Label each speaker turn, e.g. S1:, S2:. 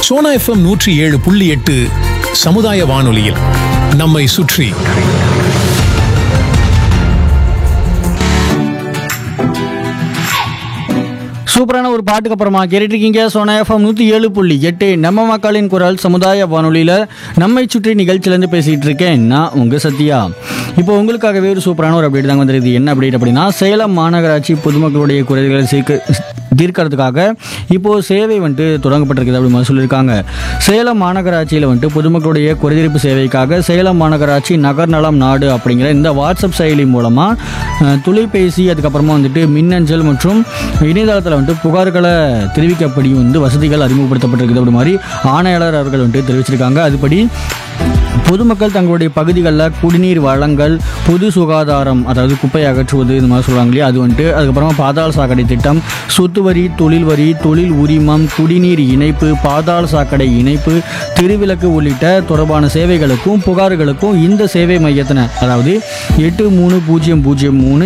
S1: Sona FM நூற்றி ஏழு புள்ளி எட்டு சமுதாய வானொலியில் நம்மை சுற்றி
S2: சூப்பரான ஒரு பாட்டுக்கு அப்புறமா கேட்டுருக்கீங்க சோனா எஃப்எம் நூற்றி ஏழு புள்ளி எட்டு நம்ம மக்களின் குரல் சமுதாய வானொலியில் நம்மை சுற்றி நிகழ்ச்சியிலேருந்து பேசிகிட்டு இருக்கேன் நான் உங்கள் சத்யா இப்போ உங்களுக்காகவே ஒரு சூப்பரான ஒரு அப்டேட் தாங்க வந்துருக்குது என்ன அப்டேட் அப்படின்னா சேலம் மாநகராட்சி பொதுமக்களுடைய குறைகளை சீர்க்க தீர்க்கறதுக்காக இப்போது சேவை வந்துட்டு தொடங்கப்பட்டிருக்குது அப்படி மாதிரி சொல்லியிருக்காங்க சேலம் மாநகராட்சியில் வந்துட்டு பொதுமக்களுடைய குறைதீர்ப்பு சேவைக்காக சேலம் மாநகராட்சி நகர் நலம் நாடு அப்படிங்கிற இந்த வாட்ஸ்அப் செயலி மூலமாக தொலைபேசி அதுக்கப்புறமா வந்துட்டு மின்னஞ்சல் மற்றும் இணையதளத்தில் வந்துட்டு புகார்களை தெரிவிக்கப்படி வந்து வசதிகள் அறிமுகப்படுத்தப்பட்டிருக்குது அப்படி மாதிரி ஆணையாளர் அவர்கள் வந்துட்டு தெரிவிச்சிருக்காங்க அதுபடி பொதுமக்கள் தங்களுடைய பகுதிகளில் குடிநீர் வழங்கல் பொது சுகாதாரம் அதாவது குப்பை அகற்றுவது இந்த மாதிரி சொல்கிறாங்க இல்லையா அது வந்துட்டு அதுக்கப்புறமா பாதாள சாக்கடை திட்டம் சொத்து வரி தொழில் வரி தொழில் உரிமம் குடிநீர் இணைப்பு பாதாள சாக்கடை இணைப்பு தெருவிளக்கு உள்ளிட்ட தொடர்பான சேவைகளுக்கும் புகார்களுக்கும் இந்த சேவை மையத்தின அதாவது எட்டு மூணு பூஜ்ஜியம் பூஜ்ஜியம் மூணு